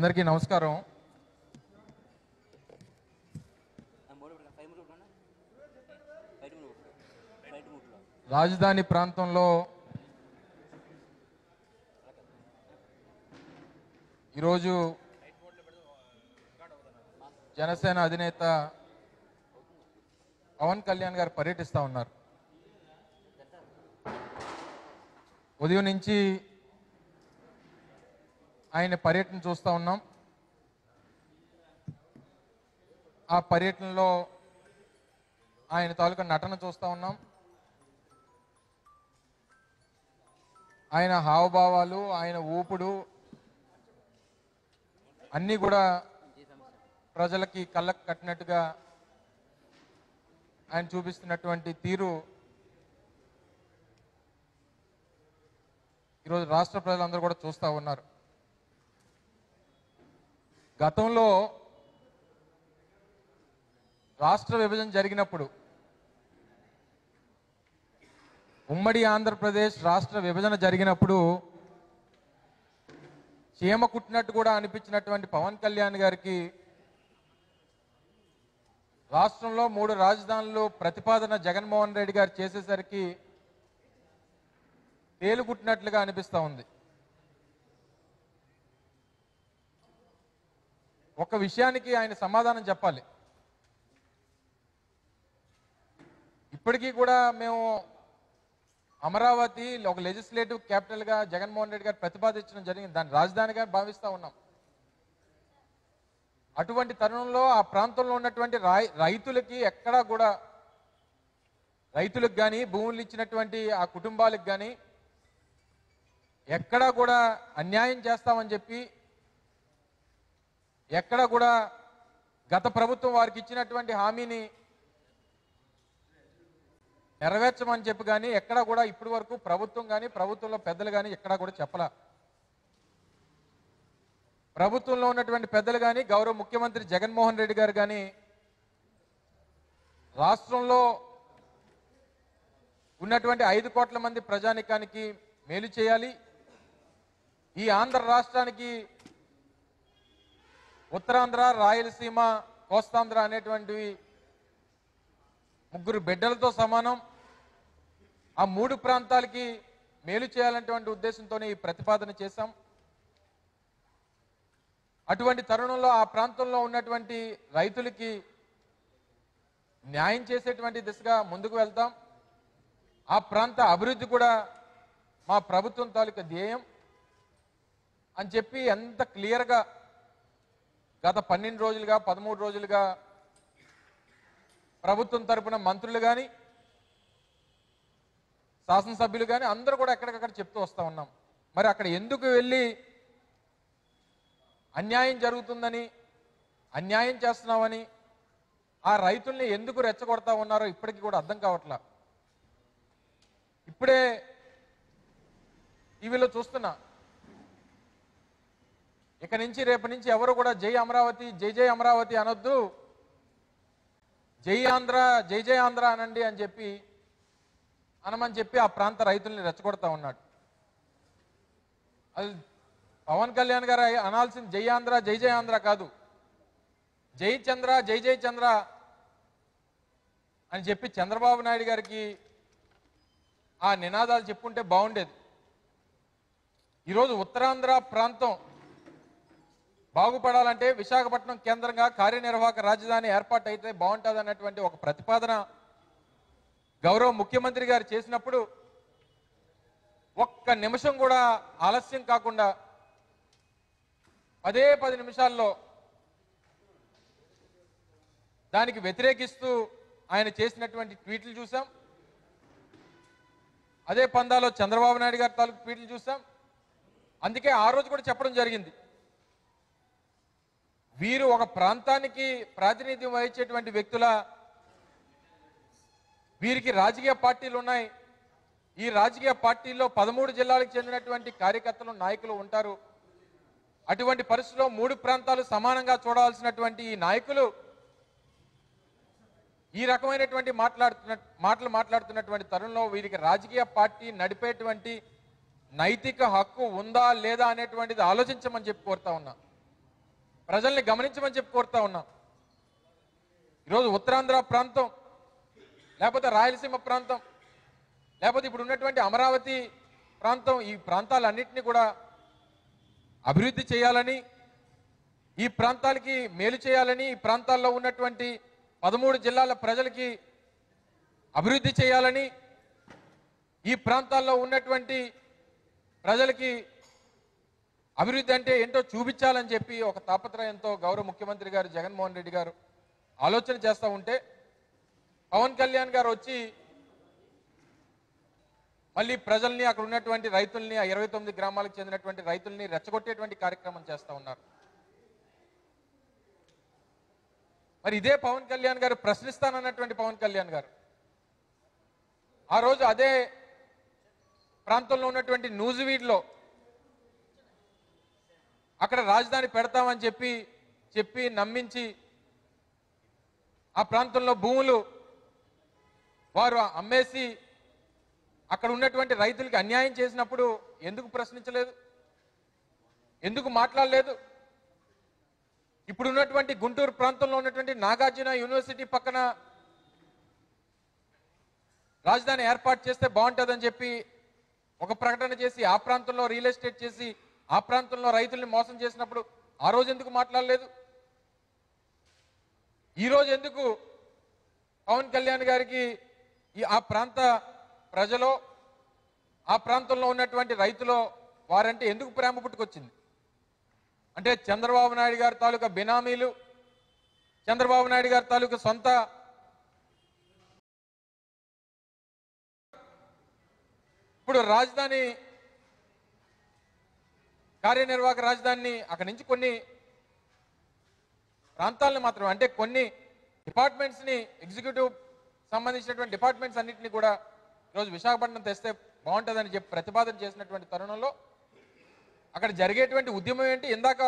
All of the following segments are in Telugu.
అందరికీ నమస్కారం రాజధాని ప్రాంతంలో ఈరోజు జనసేన అధినేత పవన్ కళ్యాణ్ గారు పర్యటిస్తూ ఉన్నారు ఉదయం నుంచి ఆయన పర్యటన చూస్తూ ఉన్నాం ఆ పర్యటనలో ఆయన తాలూకా నటన చూస్తూ ఉన్నాం ఆయన హావభావాలు ఆయన ఊపుడు అన్నీ కూడా ప్రజలకి కళ్ళకు కట్టినట్టుగా ఆయన చూపిస్తున్నటువంటి తీరు ఈరోజు రాష్ట్ర ప్రజలందరూ కూడా చూస్తూ ఉన్నారు గతంలో రాష్ట్ర విభజన జరిగినప్పుడు ఉమ్మడి ఆంధ్రప్రదేశ్ రాష్ట్ర విభజన జరిగినప్పుడు చీమ కుట్టినట్టు కూడా అనిపించినటువంటి పవన్ కళ్యాణ్ గారికి రాష్ట్రంలో మూడు రాజధానులు ప్రతిపాదన జగన్మోహన్ రెడ్డి గారు చేసేసరికి తేలుకుట్టినట్లుగా అనిపిస్తూ ఉంది ఒక విషయానికి ఆయన సమాధానం చెప్పాలి ఇప్పటికీ కూడా మేము అమరావతి ఒక లెజిస్లేటివ్ క్యాపిటల్ గా జగన్మోహన్ రెడ్డి గారు ప్రతిపాదించడం జరిగింది దాన్ని రాజధానిగా భావిస్తా ఉన్నాం అటువంటి తరుణంలో ఆ ప్రాంతంలో ఉన్నటువంటి రాయ్- రైతులకి ఎక్కడా కూడా రైతులకు కానీ భూములు ఇచ్చినటువంటి ఆ కుటుంబాలకు కానీ ఎక్కడా కూడా అన్యాయం చేస్తామని చెప్పి ఎక్కడ కూడా గత ప్రభుత్వం వారికి ఇచ్చినటువంటి హామీని నెరవేర్చమని చెప్పి కానీ ఎక్కడ కూడా ఇప్పటి వరకు ప్రభుత్వం కానీ ప్రభుత్వంలో పెద్దలు కానీ ఎక్కడా కూడా చెప్పలా ప్రభుత్వంలో ఉన్నటువంటి పెద్దలు కానీ గౌరవ ముఖ్యమంత్రి జగన్మోహన్ రెడ్డి గారు కానీ రాష్ట్రంలో ఉన్నటువంటి ఐదు కోట్ల మంది ప్రజానికానికి మేలు చేయాలి ఈ ఆంధ్ర రాష్ట్రానికి ఉత్తరాంధ్ర రాయలసీమ కోస్తాంధ్ర అనేటువంటివి ముగ్గురు బిడ్డలతో సమానం ఆ మూడు ప్రాంతాలకి మేలు చేయాలనేటువంటి ఉద్దేశంతోనే ఈ ప్రతిపాదన చేశాం అటువంటి తరుణంలో ఆ ప్రాంతంలో ఉన్నటువంటి రైతులకి న్యాయం చేసేటువంటి దిశగా ముందుకు వెళ్తాం ఆ ప్రాంత అభివృద్ధి కూడా మా ప్రభుత్వం తాలూకా ధ్యేయం అని చెప్పి ఎంత క్లియర్గా గత పన్నెండు రోజులుగా పదమూడు రోజులుగా ప్రభుత్వం తరపున మంత్రులు కానీ శాసనసభ్యులు కానీ అందరూ కూడా ఎక్కడికక్కడ చెప్తూ వస్తా ఉన్నాం మరి అక్కడ ఎందుకు వెళ్ళి అన్యాయం జరుగుతుందని అన్యాయం చేస్తున్నామని ఆ రైతుల్ని ఎందుకు రెచ్చగొడతా ఉన్నారో ఇప్పటికీ కూడా అర్థం కావట్లా ఇప్పుడే టీవీలో చూస్తున్నా ఇక నుంచి రేపు నుంచి ఎవరు కూడా జై అమరావతి జై జై అమరావతి అనొద్దు జై ఆంధ్ర జై జై ఆంధ్ర అనండి అని చెప్పి అనమని చెప్పి ఆ ప్రాంత రైతుల్ని రెచ్చగొడతా ఉన్నాడు అది పవన్ కళ్యాణ్ గారు అనాల్సింది జై ఆంధ్ర జై జై ఆంధ్ర కాదు జై చంద్ర జై జై చంద్ర అని చెప్పి చంద్రబాబు నాయుడు గారికి ఆ నినాదాలు చెప్పుంటే బాగుండేది ఈరోజు ఉత్తరాంధ్ర ప్రాంతం బాగుపడాలంటే విశాఖపట్నం కేంద్రంగా కార్యనిర్వాహక రాజధాని ఏర్పాటు అయితే బాగుంటుంది అన్నటువంటి ఒక ప్రతిపాదన గౌరవ ముఖ్యమంత్రి గారు చేసినప్పుడు ఒక్క నిమిషం కూడా ఆలస్యం కాకుండా పదే పది నిమిషాల్లో దానికి వ్యతిరేకిస్తూ ఆయన చేసినటువంటి ట్వీట్లు చూసాం అదే పందాలో చంద్రబాబు నాయుడు గారి తాలూకు ట్వీట్లు చూసాం అందుకే ఆ రోజు కూడా చెప్పడం జరిగింది వీరు ఒక ప్రాంతానికి ప్రాతినిధ్యం వహించేటువంటి వ్యక్తుల వీరికి రాజకీయ పార్టీలు ఉన్నాయి ఈ రాజకీయ పార్టీల్లో పదమూడు జిల్లాలకు చెందినటువంటి కార్యకర్తలు నాయకులు ఉంటారు అటువంటి పరిస్థితుల్లో మూడు ప్రాంతాలు సమానంగా చూడాల్సినటువంటి ఈ నాయకులు ఈ రకమైనటువంటి మాట్లాడుతున్న మాటలు మాట్లాడుతున్నటువంటి తరుణంలో వీరికి రాజకీయ పార్టీ నడిపేటువంటి నైతిక హక్కు ఉందా లేదా అనేటువంటిది ఆలోచించమని చెప్పి కోరుతా ఉన్నా ప్రజల్ని గమనించమని చెప్పి కోరుతా ఉన్నాం ఈరోజు ఉత్తరాంధ్ర ప్రాంతం లేకపోతే రాయలసీమ ప్రాంతం లేకపోతే ఇప్పుడు ఉన్నటువంటి అమరావతి ప్రాంతం ఈ ప్రాంతాలన్నింటినీ కూడా అభివృద్ధి చేయాలని ఈ ప్రాంతాలకి మేలు చేయాలని ఈ ప్రాంతాల్లో ఉన్నటువంటి పదమూడు జిల్లాల ప్రజలకి అభివృద్ధి చేయాలని ఈ ప్రాంతాల్లో ఉన్నటువంటి ప్రజలకి అభివృద్ధి అంటే ఏంటో చూపించాలని చెప్పి ఒక తాపత్రయంతో గౌరవ ముఖ్యమంత్రి గారు జగన్మోహన్ రెడ్డి గారు ఆలోచన చేస్తూ ఉంటే పవన్ కళ్యాణ్ గారు వచ్చి మళ్ళీ ప్రజల్ని అక్కడ ఉన్నటువంటి రైతుల్ని ఆ ఇరవై తొమ్మిది గ్రామాలకు చెందినటువంటి రైతుల్ని రెచ్చగొట్టేటువంటి కార్యక్రమం చేస్తూ ఉన్నారు మరి ఇదే పవన్ కళ్యాణ్ గారు ప్రశ్నిస్తానన్నటువంటి పవన్ కళ్యాణ్ గారు ఆ రోజు అదే ప్రాంతంలో ఉన్నటువంటి నూజివీడ్లో అక్కడ రాజధాని పెడతామని చెప్పి చెప్పి నమ్మించి ఆ ప్రాంతంలో భూములు వారు అమ్మేసి అక్కడ ఉన్నటువంటి రైతులకి అన్యాయం చేసినప్పుడు ఎందుకు ప్రశ్నించలేదు ఎందుకు మాట్లాడలేదు ఇప్పుడు ఉన్నటువంటి గుంటూరు ప్రాంతంలో ఉన్నటువంటి నాగార్జున యూనివర్సిటీ పక్కన రాజధాని ఏర్పాటు చేస్తే బాగుంటుందని చెప్పి ఒక ప్రకటన చేసి ఆ ప్రాంతంలో రియల్ ఎస్టేట్ చేసి ఆ ప్రాంతంలో రైతుల్ని మోసం చేసినప్పుడు ఆ రోజు ఎందుకు మాట్లాడలేదు ఈ రోజు ఎందుకు పవన్ కళ్యాణ్ గారికి ఈ ఆ ప్రాంత ప్రజలో ఆ ప్రాంతంలో ఉన్నటువంటి రైతులో వారంటే ఎందుకు ప్రేమ పుట్టుకొచ్చింది అంటే చంద్రబాబు నాయుడు గారి తాలూకా బినామీలు చంద్రబాబు నాయుడు గారి తాలూకా సొంత ఇప్పుడు రాజధాని కార్యనిర్వాహక రాజధానిని అక్కడి నుంచి కొన్ని ప్రాంతాలను మాత్రమే అంటే కొన్ని డిపార్ట్మెంట్స్ ని ఎగ్జిక్యూటివ్ సంబంధించినటువంటి డిపార్ట్మెంట్స్ అన్నింటినీ కూడా ఈరోజు విశాఖపట్నం తెస్తే బాగుంటుందని చెప్పి ప్రతిపాదన చేసినటువంటి తరుణంలో అక్కడ జరిగేటువంటి ఉద్యమం ఏంటి ఇందాక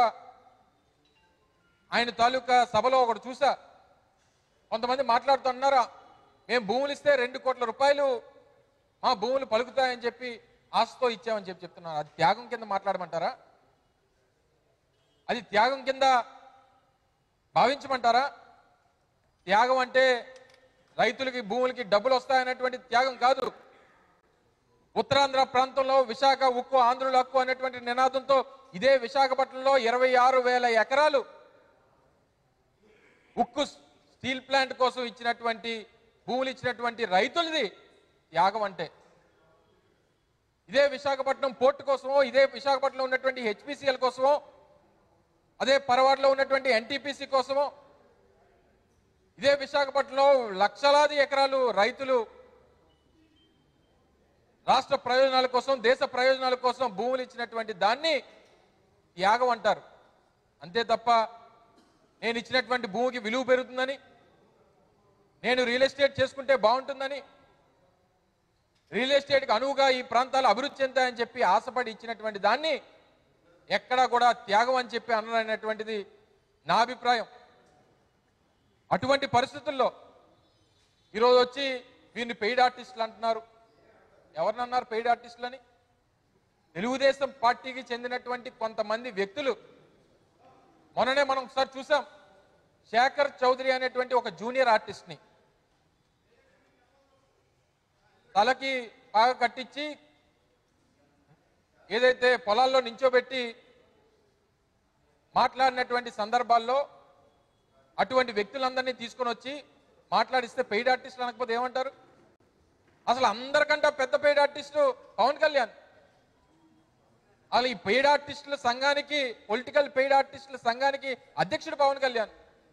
ఆయన తాలూకా సభలో ఒకటి చూసా కొంతమంది మాట్లాడుతున్నారు మేము భూములు ఇస్తే రెండు కోట్ల రూపాయలు మా భూములు పలుకుతాయని చెప్పి ఆశతో ఇచ్చామని చెప్పి చెప్తున్నారు అది త్యాగం కింద మాట్లాడమంటారా అది త్యాగం కింద భావించమంటారా త్యాగం అంటే రైతులకి భూములకి డబ్బులు వస్తాయనేటువంటి త్యాగం కాదు ఉత్తరాంధ్ర ప్రాంతంలో విశాఖ ఉక్కు ఆంధ్రుల హక్కు అనేటువంటి నినాదంతో ఇదే విశాఖపట్నంలో ఇరవై ఆరు వేల ఎకరాలు ఉక్కు స్టీల్ ప్లాంట్ కోసం ఇచ్చినటువంటి భూములు ఇచ్చినటువంటి రైతులది త్యాగం అంటే ఇదే విశాఖపట్నం పోర్ట్ కోసమో ఇదే విశాఖపట్నంలో ఉన్నటువంటి హెచ్పిసిఎల్ కోసమో అదే పరవాడలో ఉన్నటువంటి ఎన్టీపీసీ కోసమో ఇదే విశాఖపట్నంలో లక్షలాది ఎకరాలు రైతులు రాష్ట్ర ప్రయోజనాల కోసం దేశ ప్రయోజనాల కోసం భూములు ఇచ్చినటువంటి దాన్ని త్యాగం అంటారు అంతే తప్ప నేను ఇచ్చినటువంటి భూమికి విలువ పెరుగుతుందని నేను రియల్ ఎస్టేట్ చేసుకుంటే బాగుంటుందని రియల్ ఎస్టేట్కి అనువుగా ఈ ప్రాంతాలు అభివృద్ధి చెందాయని చెప్పి ఆశపడి ఇచ్చినటువంటి దాన్ని ఎక్కడా కూడా త్యాగం అని చెప్పి అనరైనటువంటిది నా అభిప్రాయం అటువంటి పరిస్థితుల్లో ఈరోజు వచ్చి వీరిని పెయిడ్ ఆర్టిస్టులు అంటున్నారు ఎవరినన్నారు పెయిడ్ ఆర్టిస్టులని తెలుగుదేశం పార్టీకి చెందినటువంటి కొంతమంది వ్యక్తులు మొన్ననే మనం ఒకసారి చూసాం శేఖర్ చౌదరి అనేటువంటి ఒక జూనియర్ ఆర్టిస్ట్ని తలకి బాగా కట్టించి ఏదైతే పొలాల్లో నించోబెట్టి మాట్లాడినటువంటి సందర్భాల్లో అటువంటి వ్యక్తులందరినీ తీసుకొని వచ్చి మాట్లాడిస్తే పెయిడ్ ఆర్టిస్ట్ అనకపోతే ఏమంటారు అసలు అందరికంటే పెద్ద పెయిడ్ ఆర్టిస్టు పవన్ కళ్యాణ్ అసలు ఈ పెయిడ్ ఆర్టిస్టుల సంఘానికి పొలిటికల్ పెయిడ్ ఆర్టిస్టుల సంఘానికి అధ్యక్షుడు పవన్ కళ్యాణ్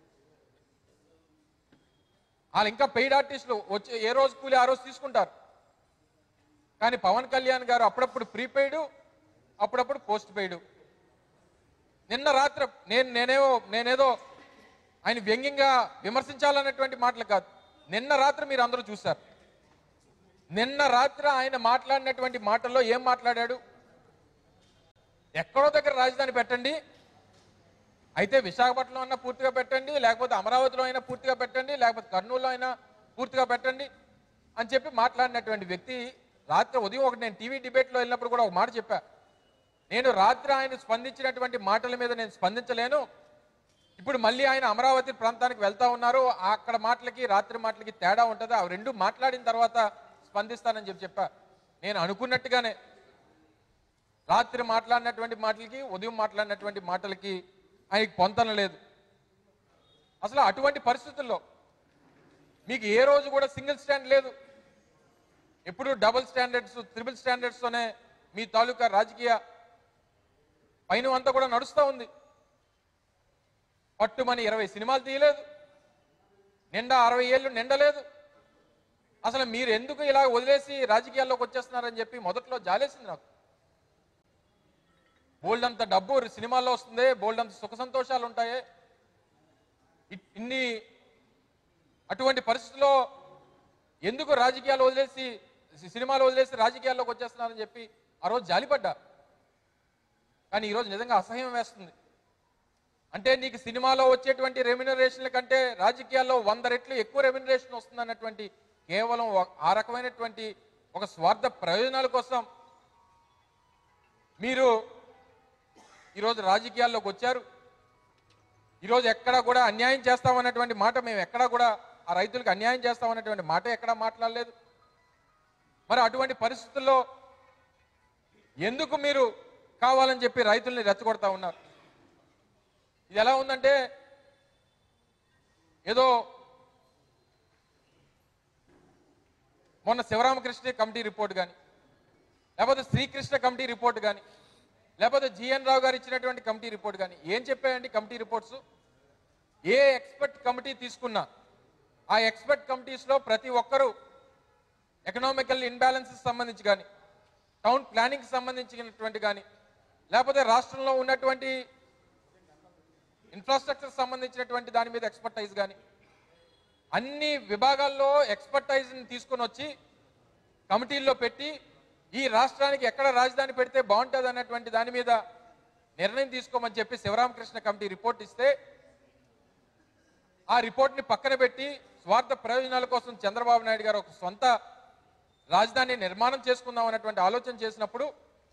వాళ్ళు ఇంకా పెయిడ్ ఆర్టిస్టులు వచ్చి ఏ రోజు కూలి ఆ రోజు తీసుకుంటారు కానీ పవన్ కళ్యాణ్ గారు అప్పుడప్పుడు ప్రీపెయిడ్ అప్పుడప్పుడు పోస్ట్ పెయిడ్ నిన్న రాత్రి నేను నేనేవో నేనేదో ఆయన వ్యంగ్యంగా విమర్శించాలన్నటువంటి మాటలు కాదు నిన్న రాత్రి మీరు అందరూ చూశారు నిన్న రాత్రి ఆయన మాట్లాడినటువంటి మాటల్లో ఏం మాట్లాడాడు ఎక్కడో దగ్గర రాజధాని పెట్టండి అయితే విశాఖపట్నంలో అయినా పూర్తిగా పెట్టండి లేకపోతే అమరావతిలో అయినా పూర్తిగా పెట్టండి లేకపోతే కర్నూలులో అయినా పూర్తిగా పెట్టండి అని చెప్పి మాట్లాడినటువంటి వ్యక్తి రాత్రి ఉదయం ఒకటి నేను టీవీ డిబేట్లో వెళ్ళినప్పుడు కూడా ఒక మాట చెప్పా నేను రాత్రి ఆయన స్పందించినటువంటి మాటల మీద నేను స్పందించలేను ఇప్పుడు మళ్ళీ ఆయన అమరావతి ప్రాంతానికి వెళ్తా ఉన్నారు అక్కడ మాటలకి రాత్రి మాటలకి తేడా ఉంటుంది ఆ రెండు మాట్లాడిన తర్వాత స్పందిస్తానని చెప్పి చెప్పా నేను అనుకున్నట్టుగానే రాత్రి మాట్లాడినటువంటి మాటలకి ఉదయం మాట్లాడినటువంటి మాటలకి ఆయనకి పొంతన లేదు అసలు అటువంటి పరిస్థితుల్లో మీకు ఏ రోజు కూడా సింగిల్ స్టాండ్ లేదు ఎప్పుడు డబుల్ స్టాండర్డ్స్ త్రిబుల్ స్టాండర్డ్స్తోనే మీ తాలూకా రాజకీయ పైన అంతా కూడా నడుస్తూ ఉంది పట్టుమని ఇరవై సినిమాలు తీయలేదు నిండా అరవై ఏళ్ళు నిండలేదు అసలు మీరు ఎందుకు ఇలా వదిలేసి రాజకీయాల్లోకి వచ్చేస్తున్నారని చెప్పి మొదట్లో జాలేసింది నాకు బోల్డ్ అంత డబ్బు సినిమాల్లో వస్తుంది బోల్డ్ అంత సుఖ సంతోషాలు ఉంటాయి ఇ- ఇన్ని అటువంటి పరిస్థితుల్లో ఎందుకు రాజకీయాలు వదిలేసి సి- సినిమాలు వదిలేసి రాజకీయాల్లోకి వచ్చేస్తున్నారని చెప్పి ఆ రోజు జాలిపడ్డా కానీ ఈరోజు నిజంగా అసహ్యం వేస్తుంది అంటే నీకు సినిమాలో వచ్చేటువంటి రెమ్యునరేషన్ల కంటే రాజకీయాల్లో వంద రెట్లు ఎక్కువ రెమ్యునరేషన్ వస్తుంది అన్నటువంటి కేవలం ఒక- ఆ రకమైనటువంటి ఒక స్వార్థ ప్రయోజనాల కోసం మీరు ఈరోజు రాజకీయాల్లోకి వచ్చారు ఈరోజు ఎక్కడా కూడా అన్యాయం చేస్తామన్నటువంటి మాట మేము ఎక్కడా కూడా ఆ రైతులకు అన్యాయం చేస్తామన్నటువంటి మాట ఎక్కడా మాట్లాడలేదు మరి అటువంటి పరిస్థితుల్లో ఎందుకు మీరు కావాలని చెప్పి రైతుల్ని రెచ్చగొడతా ఉన్నారు ఇది ఎలా ఉందంటే ఏదో మొన్న శివరామకృష్ణ కమిటీ రిపోర్ట్ కానీ లేకపోతే శ్రీకృష్ణ కమిటీ రిపోర్ట్ కానీ లేకపోతే జిఎన్ రావు గారు ఇచ్చినటువంటి కమిటీ రిపోర్ట్ కానీ ఏం చెప్పాయండి కమిటీ రిపోర్ట్స్ ఏ ఎక్స్పర్ట్ కమిటీ తీసుకున్నా ఆ ఎక్స్పర్ట్ కమిటీస్లో ప్రతి ఒక్కరూ ఎకనామికల్ ఇన్బ్యాలెన్సెస్ సంబంధించి కానీ టౌన్ ప్లానింగ్ సంబంధించినటువంటి కానీ లేకపోతే రాష్ట్రంలో ఉన్నటువంటి ఇన్ఫ్రాస్ట్రక్చర్ సంబంధించినటువంటి దాని మీద ఎక్స్పర్టైజ్ కానీ అన్ని విభాగాల్లో ఎక్స్పర్టైజ్ని తీసుకొని వచ్చి కమిటీల్లో పెట్టి ఈ రాష్ట్రానికి ఎక్కడ రాజధాని పెడితే బాగుంటుంది అన్నటువంటి దాని మీద నిర్ణయం తీసుకోమని చెప్పి శివరామకృష్ణ కమిటీ రిపోర్ట్ ఇస్తే ఆ రిపోర్ట్ని పక్కన పెట్టి స్వార్థ ప్రయోజనాల కోసం చంద్రబాబు నాయుడు గారు ఒక సొంత రాజధాని నిర్మాణం చేసుకుందాం అన్నటువంటి ఆలోచన చేసినప్పుడు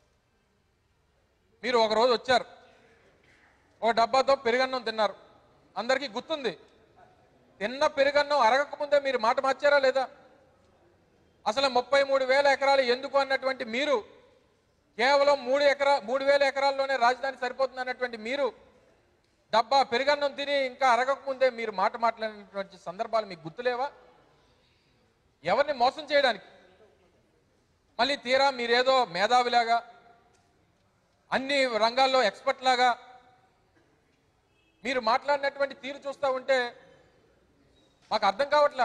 మీరు ఒక రోజు వచ్చారు ఒక డబ్బాతో పెరుగన్నం తిన్నారు అందరికీ గుర్తుంది తిన్న పెరుగన్నం అరగకముందే మీరు మాట మార్చారా లేదా అసలు ముప్పై మూడు వేల ఎకరాలు ఎందుకు అన్నటువంటి మీరు కేవలం మూడు ఎకరా మూడు వేల ఎకరాల్లోనే రాజధాని సరిపోతుంది అన్నటువంటి మీరు డబ్బా పెరుగన్నం తిని ఇంకా అరగకముందే మీరు మాట మాట్లాడినటువంటి సందర్భాలు మీకు గుర్తులేవా ఎవరిని మోసం చేయడానికి మళ్ళీ తీరా మీరేదో మేధావిలాగా అన్ని రంగాల్లో ఎక్స్పర్ట్ లాగా మీరు మాట్లాడినటువంటి తీరు చూస్తూ ఉంటే మాకు అర్థం కావట్లా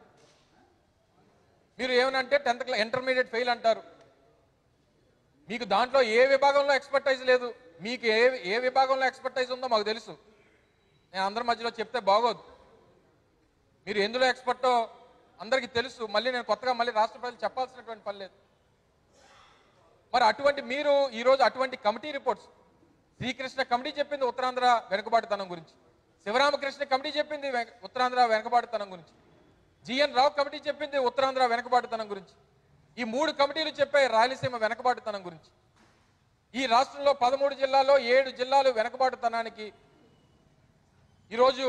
మీరు ఏమనంటే టెన్త్ క్లాస్ ఇంటర్మీడియట్ ఫెయిల్ అంటారు మీకు దాంట్లో ఏ విభాగంలో ఎక్స్పర్టైజ్ లేదు మీకు ఏ ఏ విభాగంలో ఎక్స్పర్టైజ్ ఉందో మాకు తెలుసు నేను అందరి మధ్యలో చెప్తే బాగోదు మీరు ఎందులో ఎక్స్పర్టో అందరికీ తెలుసు మళ్ళీ నేను కొత్తగా మళ్ళీ రాష్ట్ర ప్రజలు చెప్పాల్సినటువంటి పని లేదు మరి అటువంటి మీరు ఈరోజు అటువంటి కమిటీ రిపోర్ట్స్ శ్రీకృష్ణ కమిటీ చెప్పింది ఉత్తరాంధ్ర వెనుకబాటుతనం గురించి శివరామకృష్ణ కమిటీ చెప్పింది వెనక- ఉత్తరాంధ్ర వెనుకబాటుతనం గురించి జిఎన్ రావు కమిటీ చెప్పింది ఉత్తరాంధ్ర వెనుకబాటుతనం గురించి ఈ మూడు కమిటీలు చెప్పాయి రాయలసీమ వెనుకబాటుతనం గురించి ఈ రాష్ట్రంలో పదమూడు జిల్లాల్లో ఏడు జిల్లాలు వెనుకబాటుతనానికి ఈరోజు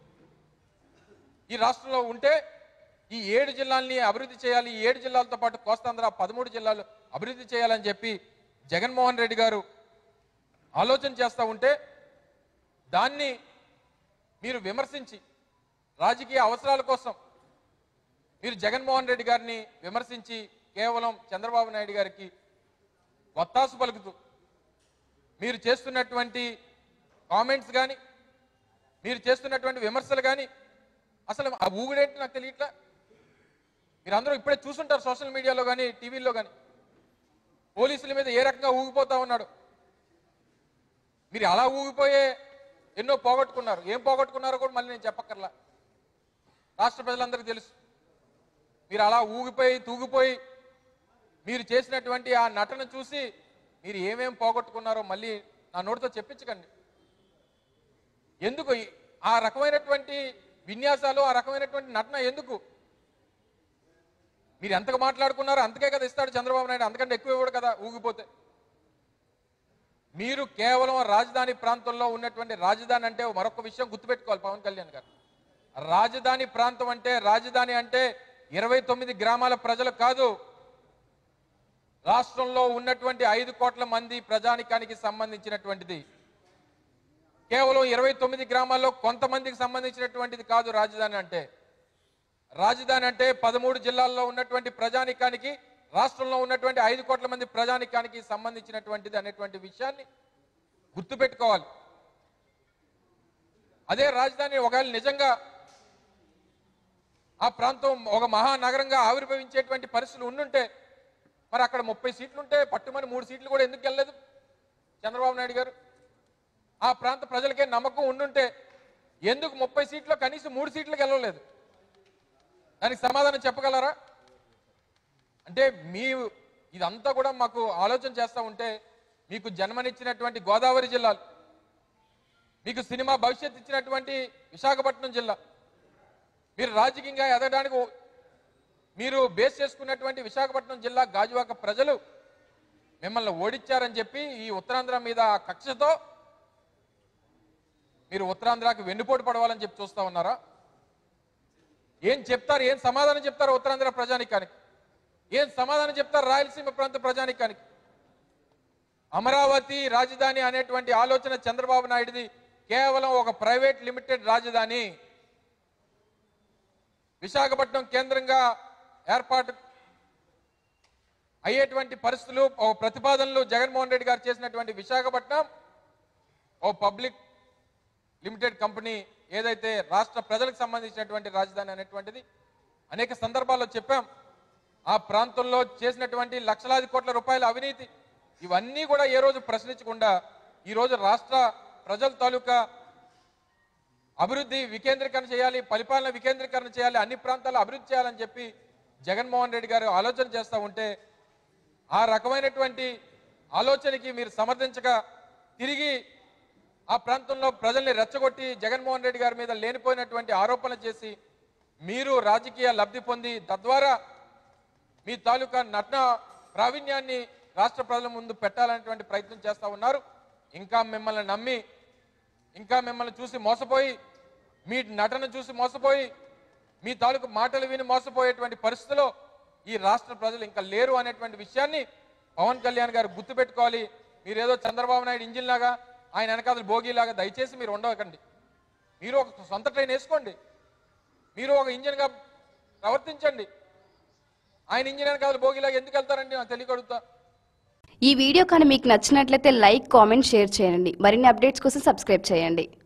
ఈ రాష్ట్రంలో ఉంటే ఈ ఏడు జిల్లాల్ని అభివృద్ధి చేయాలి ఈ ఏడు జిల్లాలతో పాటు కోస్తాంధ్ర పదమూడు జిల్లాలు అభివృద్ధి చేయాలని చెప్పి జగన్మోహన్ రెడ్డి గారు ఆలోచన చేస్తూ ఉంటే దాన్ని మీరు విమర్శించి రాజకీయ అవసరాల కోసం మీరు జగన్మోహన్ రెడ్డి గారిని విమర్శించి కేవలం చంద్రబాబు నాయుడు గారికి వత్తాసు పలుకుతూ మీరు చేస్తున్నటువంటి కామెంట్స్ కానీ మీరు చేస్తున్నటువంటి విమర్శలు కానీ అసలు ఆ ఊగుడేంటి నాకు తెలియట్లా మీరు అందరూ ఇప్పుడే చూసుంటారు సోషల్ మీడియాలో కానీ టీవీల్లో కానీ పోలీసుల మీద ఏ రకంగా ఊగిపోతా ఉన్నాడు మీరు అలా ఊగిపోయే ఎన్నో పోగొట్టుకున్నారు ఏం పోగొట్టుకున్నారో కూడా మళ్ళీ నేను చెప్పక్కర్లా రాష్ట్ర ప్రజలందరికీ తెలుసు మీరు అలా ఊగిపోయి తూగిపోయి మీరు చేసినటువంటి ఆ నటన చూసి మీరు ఏమేం పోగొట్టుకున్నారో మళ్ళీ నా నోటితో చెప్పించకండి ఎందుకు ఈ- ఆ రకమైనటువంటి విన్యాసాలు ఆ రకమైనటువంటి నటన ఎందుకు మీరు ఎంతగా మాట్లాడుకున్నారో అంతకే కదా ఇస్తాడు చంద్రబాబు నాయుడు అంతకంటే ఎక్కువ ఇవ్వడు కదా ఊగిపోతే మీరు కేవలం రాజధాని ప్రాంతంలో ఉన్నటువంటి రాజధాని అంటే మరొక విషయం గుర్తుపెట్టుకోవాలి పవన్ కళ్యాణ్ గారు రాజధాని ప్రాంతం అంటే రాజధాని అంటే ఇరవై తొమ్మిది గ్రామాల ప్రజలు కాదు రాష్ట్రంలో ఉన్నటువంటి ఐదు కోట్ల మంది ప్రజానికానికి సంబంధించినటువంటిది కేవలం ఇరవై తొమ్మిది గ్రామాల్లో కొంతమందికి సంబంధించినటువంటిది కాదు రాజధాని అంటే రాజధాని అంటే పదమూడు జిల్లాల్లో ఉన్నటువంటి ప్రజానికానికి రాష్ట్రంలో ఉన్నటువంటి ఐదు కోట్ల మంది ప్రజానికానికి సంబంధించినటువంటిది అనేటువంటి విషయాన్ని గుర్తుపెట్టుకోవాలి అదే రాజధాని ఒకవేళ నిజంగా ఆ ప్రాంతం ఒక మహానగరంగా ఆవిర్భవించేటువంటి పరిస్థితులు ఉండుంటే మరి అక్కడ ముప్పై సీట్లుంటే పట్టుమని మూడు సీట్లు కూడా ఎందుకు వెళ్ళలేదు చంద్రబాబు నాయుడు గారు ఆ ప్రాంత ప్రజలకే నమ్మకం ఉండుంటే ఎందుకు ముప్పై సీట్లో కనీసం మూడు సీట్లకు వెళ్ళలేదు దానికి సమాధానం చెప్పగలరా అంటే మీ ఇదంతా కూడా మాకు ఆలోచన చేస్తూ ఉంటే మీకు జన్మనిచ్చినటువంటి గోదావరి జిల్లాలు మీకు సినిమా భవిష్యత్తు ఇచ్చినటువంటి విశాఖపట్నం జిల్లా మీరు రాజకీయంగా ఎదగడానికి ఓ- మీరు బేస్ చేసుకున్నటువంటి విశాఖపట్నం జిల్లా గాజువాక ప్రజలు మిమ్మల్ని ఓడించారని చెప్పి ఈ ఉత్తరాంధ్ర మీద ఆ కక్షతో మీరు ఉత్తరాంధ్రకి వెన్నుపోటు పడవాలని చెప్పి చూస్తా ఉన్నారా ఏం చెప్తారు ఏం సమాధానం చెప్తారు ఉత్తరాంధ్ర ప్రజానికానికి ఏం సమాధానం చెప్తారు రాయలసీమ ప్రాంత ప్రజానికానికి అమరావతి రాజధాని అనేటువంటి ఆలోచన చంద్రబాబు నాయుడుది కేవలం ఒక ప్రైవేట్ లిమిటెడ్ రాజధాని విశాఖపట్నం కేంద్రంగా ఏర్పాటు అయ్యేటువంటి పరిస్థితులు ఒక ప్రతిపాదనలు జగన్మోహన్ రెడ్డి గారు చేసినటువంటి విశాఖపట్నం ఓ పబ్లిక్ లిమిటెడ్ కంపెనీ ఏదైతే రాష్ట్ర ప్రజలకు సంబంధించినటువంటి రాజధాని అనేటువంటిది అనేక సందర్భాల్లో చెప్పాం ఆ ప్రాంతంలో చేసినటువంటి లక్షలాది కోట్ల రూపాయల అవినీతి ఇవన్నీ కూడా ఏ రోజు ప్రశ్నించకుండా ఈ రోజు రాష్ట్ర ప్రజల తాలూకా అభివృద్ధి వికేంద్రీకరణ చేయాలి పరిపాలన వికేంద్రీకరణ చేయాలి అన్ని ప్రాంతాల్లో అభివృద్ధి చేయాలని చెప్పి జగన్మోహన్ రెడ్డి గారు ఆలోచన చేస్తూ ఉంటే ఆ రకమైనటువంటి ఆలోచనకి మీరు సమర్థించగా తిరిగి ఆ ప్రాంతంలో ప్రజల్ని రెచ్చగొట్టి జగన్మోహన్ రెడ్డి గారి మీద లేనిపోయినటువంటి ఆరోపణలు చేసి మీరు రాజకీయ లబ్ధి పొంది తద్వారా మీ తాలూకా నటన ప్రావీణ్యాన్ని రాష్ట్ర ప్రజల ముందు పెట్టాలనేటువంటి ప్రయత్నం చేస్తా ఉన్నారు ఇంకా మిమ్మల్ని నమ్మి ఇంకా మిమ్మల్ని చూసి మోసపోయి మీ నటన చూసి మోసపోయి మీ తాలూకు మాటలు విని మోసపోయేటువంటి పరిస్థితిలో ఈ రాష్ట్ర ప్రజలు ఇంకా లేరు అనేటువంటి విషయాన్ని పవన్ కళ్యాణ్ గారు గుర్తుపెట్టుకోవాలి మీరు ఏదో చంద్రబాబు నాయుడు ఇంజిన్ లాగా ఆయన వెనకాల భోగిలాగా దయచేసి మీరు ఉండవకండి మీరు ఒక సొంత ట్రైన్ వేసుకోండి మీరు ఒక ఇంజిన్గా ప్రవర్తించండి ఆయన ఇంజిన్ వెనకాల భోగిలాగా ఎందుకు వెళ్తారండి నాకు తెలియకడుగుతా ఈ వీడియో కానీ మీకు నచ్చినట్లయితే లైక్ కామెంట్ షేర్ చేయండి మరిన్ని అప్డేట్స్ కోసం సబ్స్క్రైబ్ చేయండి